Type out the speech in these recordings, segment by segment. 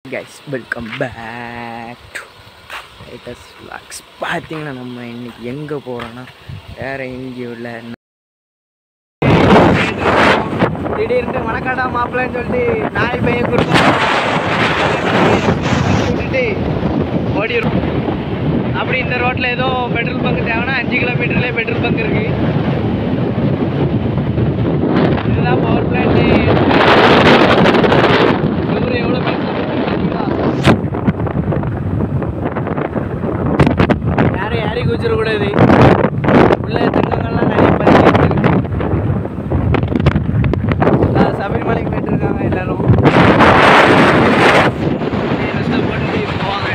Guys welcome back to Titus vlogs பார்த்தீங்கன்னா நம்ம இன்னைக்கு எங்கே போகிறோன்னா வேற எங்கேயும் இல்லை திடீர்னு மணக்காடா மாப்பிள்ளைன்னு சொல்லிட்டு நாய் பையன் கொடுத்தோம் விட்டுட்டு ஓடிடும் அப்படி இந்த ரோட்டில் ஏதோ பெட்ரோல் பங்க் தேவைன்னா அஞ்சு கிலோமீட்டர்லேயே பெட்ரோல் பங்க் இருக்கு இதுதான் பவர் பிளான்ட்டு இவரு எவ்வளோ யாரும் யாரையும் குதிச்சிடக்கூடாது உள்ள தங்கங்கள்லாம் நிறைய பறிச்சு இருக்கு அதான் சபரிமலைக்கு போயிட்டு இருக்காங்க எல்லாரும் அப்படியே rest up பண்ணிட்டு போவாங்க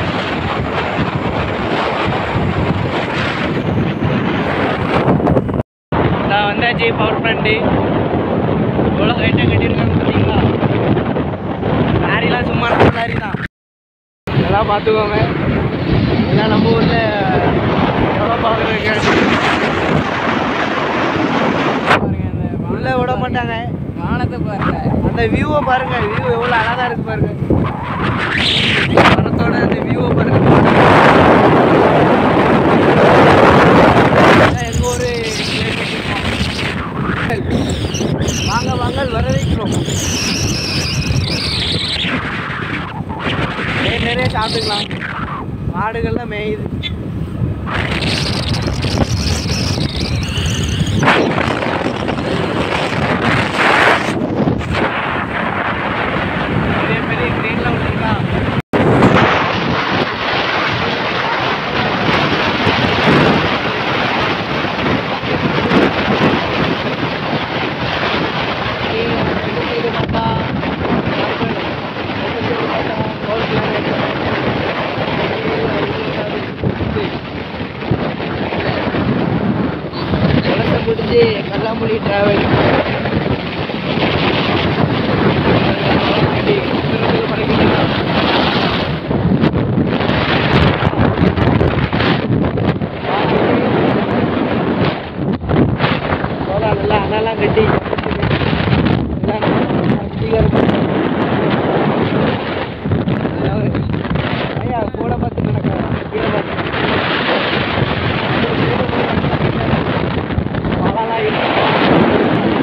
நான் வந்தாச்சு பவர் பிளான்ட்டு எவ்வளோ ஹைட்டாக கட்டியிருக்காங்க பார்த்தீங்களா லாரிலாம் சும்மா நம்ம லாரி தான் இதெல்லாம் பார்த்துக்கோங்க இதெல்லாம் நம்ம ஊரில் எவ்வளோ பார்க்குறதுக்கு உள்ளே விட மாட்டாங்க வானத்தை பாருங்க அந்த வியூவை பாருங்க வியூ எவ்வளோ அழகாக இருக்கு பாருங்க மரத்தோட அந்த வியூவை பாருங்க இதான் எங்க ஒரு வாங்க வாங்க வரவேற்கிறோம் நிறைய நிறைய சாப்பிட்டுக்கலாம் மாடுகள்லாம் மேயுது பெரிய பெரிய ட்ரெயின்லாம் விட்டுருக்கா முடிஞ்சு கல்லாமொழி டிராவல் நல்லா அண்ணெல்லாம் கட்டி எல்லாம் ஸ்பீக்கர் ஐயா கூட பார்த்து நடக்க கீழே பார்த்து மழைலாம் இருக்கு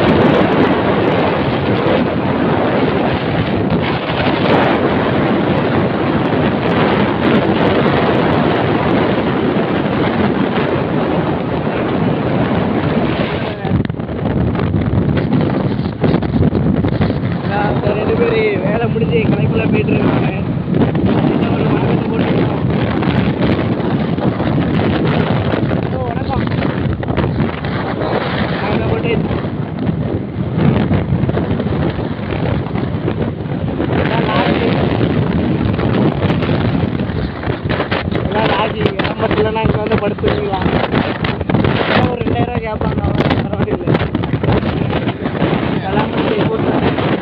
எல்லாம் இந்த ரெண்டு பேர் வேலை முடிஞ்சு கலைக்குள்ள போயிட்டு இருக்காங்க இன்னும் ஒரு வணக்கத்தை போட்டுருக்கோம். ஓ, வணக்கம் நாங்க போட்டு எல்லாம் லாட்ஜி. எல்லாம் லாட்ஜி. இடம் பத்தலைன்னா இங்க வந்து படுத்துக்கலாம் ஒரு ரெண்டாயிரம் கேட்பாங்க அவ்வளோ பரவாயில்லை எல்லாம் முடிஞ்சு போட்டு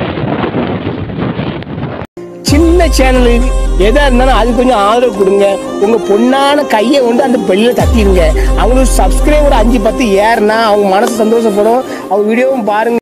சின்ன சேனலு எதா இருந்தாலும் அது கொஞ்சம் ஆதரவு கொடுங்க உங்க பொண்ணான கையை கொண்டு அந்த பெல்லில தட்டிடுங்க அவங்களுக்கு சப்ஸ்கிரைபர் அஞ்சு பத்து ஏறுனா அவங்க மனசு சந்தோஷப்படும் அவங்க வீடியோவும் பாருங்க